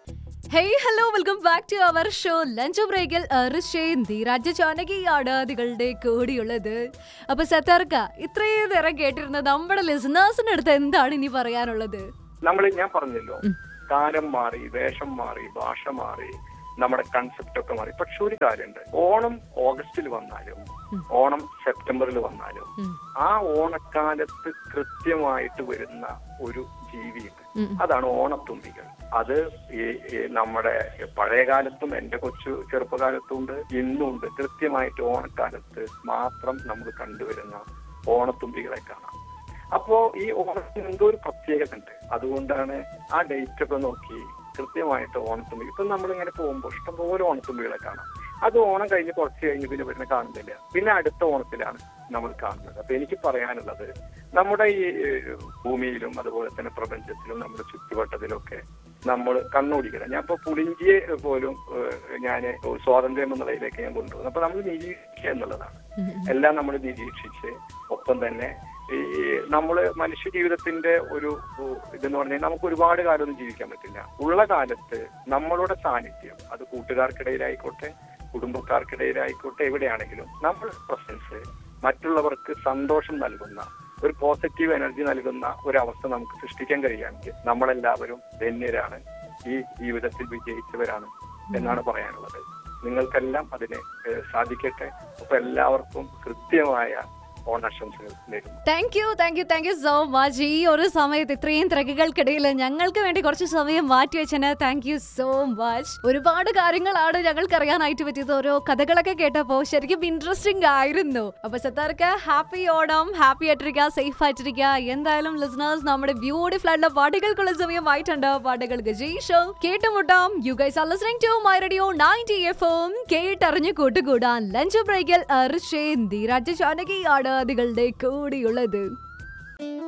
Hey hello welcome back to our show lunch ബ്രേക്കിൽ ഋഷയും ധീരാജ ചാനകിയാണ് നിങ്ങളുടെ കൂടിയുള്ളത് അപ്പൊ സത്താർക്ക ഇത്രയും നേരം കേട്ടിരുന്ന നമ്മുടെ ലിസണേഴ്സിന്റെ അടുത്ത് എന്താണ് ഇനി പറയാനുള്ളത് നമ്മൾ ഞാൻ പറഞ്ഞല്ലോ കാലം മാറി വേഷം മാറി ഭാഷ മാറി നമ്മുടെ കൺസെപ്റ്റ് ഒക്കെ മാറി പക്ഷെ ഒരു കാര്യമുണ്ട് ഓണം ഓഗസ്റ്റിൽ വന്നാലും ഓണം സെപ്റ്റംബറിൽ വന്നാലും ഉം. ആ ഓണക്കാലത്ത് കൃത്യമായിട്ട് വരുന്ന ഒരു ജീവിയുണ്ട് ഉം. അതാണ് ഓണത്തുമ്പികൾ അത് ഈ ഈ നമ്മുടെ പഴയ കാലത്തും എന്റെ കൊച്ചു ചെറുപ്പകാലത്തും ഉണ്ട് ഇന്നും ഉണ്ട് കൃത്യമായിട്ട് ഓണക്കാലത്ത് മാത്രം നമുക്ക് കണ്ടുവരുന്ന ഓണത്തുമ്പികളെ കാണാം അപ്പോ ഈ ഓണത്തിന് എന്തോ ഒരു പ്രത്യേകത ഉണ്ട് അതുകൊണ്ടാണ് ആ ഡേറ്റ് ഒക്കെ നോക്കി കൃത്യമായിട്ട് ഓണത്തുമ്പി ഇപ്പൊ നമ്മളിങ്ങനെ പോകുമ്പോൾ ഇഷ്ടംപോലെ ഓണത്തുമ്പികളെ കാണാം അത് ഓണം കഴിഞ്ഞ് കുറച്ച് കഴിഞ്ഞ് പിന്നെ വരുന്ന കാണുന്നില്ല പിന്നെ അടുത്ത ഓണത്തിലാണ് നമ്മൾ കാണുന്നത് അപ്പൊ എനിക്ക് പറയാനുള്ളത് നമ്മുടെ ഈ ഏഹ്, ഭൂമിയിലും അതുപോലെ തന്നെ പ്രപഞ്ചത്തിലും നമ്മുടെ ചുറ്റുവട്ടത്തിലൊക്കെ നമ്മൾ കണ്ണോടിക്കണം ഞാൻ ഇപ്പൊ പുളിഞ്ചിയെ പോലും ഞാൻ സ്വാതന്ത്ര്യം എന്നുള്ളതിലേക്ക് ഞാൻ കൊണ്ടുപോകുന്നു അപ്പൊ നമ്മൾ നിരീക്ഷിക്കുക എന്നുള്ളതാണ് എല്ലാം നമ്മൾ നിരീക്ഷിച്ച് ഒപ്പം തന്നെ ഈ നമ്മള് മനുഷ്യ ജീവിതത്തിന്റെ ഒരു ഉ- ഇതെന്ന് പറഞ്ഞാൽ നമുക്ക് ഒരുപാട് കാലമൊന്നും ജീവിക്കാൻ പറ്റില്ല ഉള്ള കാലത്ത് നമ്മളുടെ സാന്നിധ്യം അത് കൂട്ടുകാർക്കിടയിലായിക്കോട്ടെ കുടുംബക്കാർക്കിടയിലായിക്കോട്ടെ എവിടെയാണെങ്കിലും നമ്മുടെ പ്രസൻസ് മറ്റുള്ളവർക്ക് സന്തോഷം നൽകുന്ന ഒരു പോസിറ്റീവ് എനർജി നൽകുന്ന ഒരു അവസ്ഥ നമുക്ക് സൃഷ്ടിക്കാൻ കഴിയുകയാണെങ്കിൽ നമ്മളെല്ലാവരും ധന്യരാണ് ഈ ജീവിതത്തിൽ വിജയിച്ചവരാണ് എന്നാണ് പറയാനുള്ളത് നിങ്ങൾക്കെല്ലാം അതിന് ഏഹ്, സാധിക്കട്ടെ അപ്പൊ എല്ലാവർക്കും കൃത്യമായ ഓണാശംസകൾ നേരുന്നു thank you thank you thank you so much ഈ ഒരു സമയത്ത് ഇത്രയും തിരക്കുകൾക്കിടയിൽ ഞങ്ങൾക്ക് വേണ്ടി കുറച്ച് സമയം മാറ്റി വെച്ചതിന് താങ്ക് യു സോ മച്ച് ഒരുപാട് കാര്യങ്ങളാണ് ഞങ്ങൾക്ക് അറിയാനായിട്ട് പറ്റിയത് ഓരോ കഥകളൊക്കെ കേട്ടപ്പോൾ ശരിക്കും ഇൻട്രസ്റ്റിംഗ് ആയിരുന്നു അപ്പൊ സത്താർക്ക് ഹാപ്പി ഓണം ഹാപ്പി ആയിട്ടിരിക്കുക സേഫ് ആയിട്ടിരിക്കുക എന്തായാലും ലിസണേഴ്സ് നമ്മുടെ ബ്യൂട്ടിഫുൾ ആയിട്ടുള്ള പാട്ടുകൾക്കുള്ള സമയമായിട്ടുണ്ട് പാട്ടുകൾക്ക് ജയ്ഷോ കേട്ടുമുട്ടാം you guys are listening to my radio 90 എഫും കേട്ടറിഞ്ഞ് കൂട്ടുകൂടാൻ ലഞ്ച് ബ്രേക്കിൽ ഋഷേന്തി രാജ ജാനകിയാണ് നിങ്ങളുടെ കൂടിയുള്ളത്